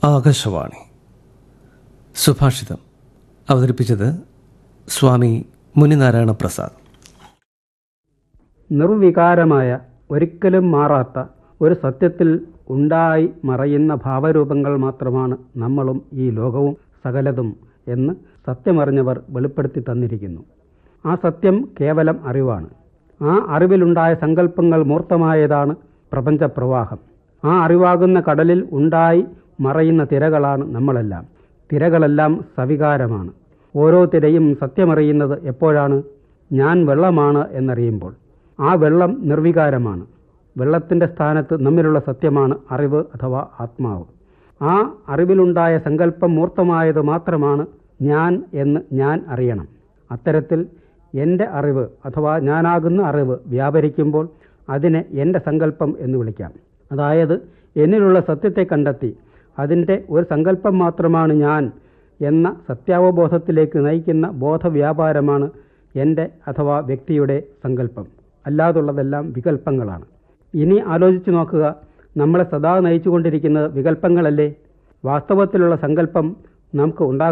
ആകാശവാണി സുഭാഷിതം അവതരിപ്പിച്ചത് സ്വാമി മുനിനാരായണ പ്രസാദ് നിർവികാരമായ ഒരിക്കലും മാറാത്ത ഒരു സത്യത്തിൽ ഉണ്ടായി മറയുന്ന ഭാവരൂപങ്ങൾ മാത്രമാണ് നമ്മളും ഈ ലോകവും സകലതും എന്ന് സത്യമറിഞ്ഞവർ വെളിപ്പെടുത്തി തന്നിരിക്കുന്നു ആ സത്യം കേവലം അറിവാണ് ആ അറിവിലുണ്ടായ സങ്കല്പങ്ങൾ മൂർത്തമായതാണ് പ്രപഞ്ചപ്രവാഹം ആ അറിവാകുന്ന കടലിൽ ഉണ്ടായി മറയുന്ന തിരകളാണ് നമ്മളെല്ലാം തിരകളെല്ലാം സവികാരമാണ് ഓരോ തിരയും സത്യമറിയുന്നത് എപ്പോഴാണ് ഞാൻ വെള്ളമാണ് എന്നറിയുമ്പോൾ ആ വെള്ളം നിർവികാരമാണ് വെള്ളത്തിൻ്റെ സ്ഥാനത്ത് നമ്മിലുള്ള സത്യമാണ് അറിവ് അഥവാ ആത്മാവ് ആ അറിവിലുണ്ടായ സങ്കല്പം മൂർത്തമായത് മാത്രമാണ് ഞാൻ എന്ന് ഞാൻ അറിയണം അത്തരത്തിൽ എൻ്റെ അറിവ് അഥവാ ഞാനാകുന്ന അറിവ് വ്യാപരിക്കുമ്പോൾ അതിനെ എൻ്റെ സങ്കല്പം എന്ന് വിളിക്കാം അതായത് എന്നിലുള്ള സത്യത്തെ കണ്ടെത്തി അതിൻ്റെ ഒരു സങ്കല്പം മാത്രമാണ് ഞാൻ എന്ന സത്യാവബോധത്തിലേക്ക് നയിക്കുന്ന ബോധവ്യാപാരമാണ് എൻ്റെ അഥവാ വ്യക്തിയുടെ സങ്കല്പം അല്ലാതുള്ളതെല്ലാം വികല്പങ്ങളാണ് ഇനി ആലോചിച്ചു നോക്കുക നമ്മളെ സദാ നയിച്ചുകൊണ്ടിരിക്കുന്നത് വികല്പങ്ങളല്ലേ വാസ്തവത്തിലുള്ള സങ്കല്പം നമുക്ക് ഉണ്ടാകും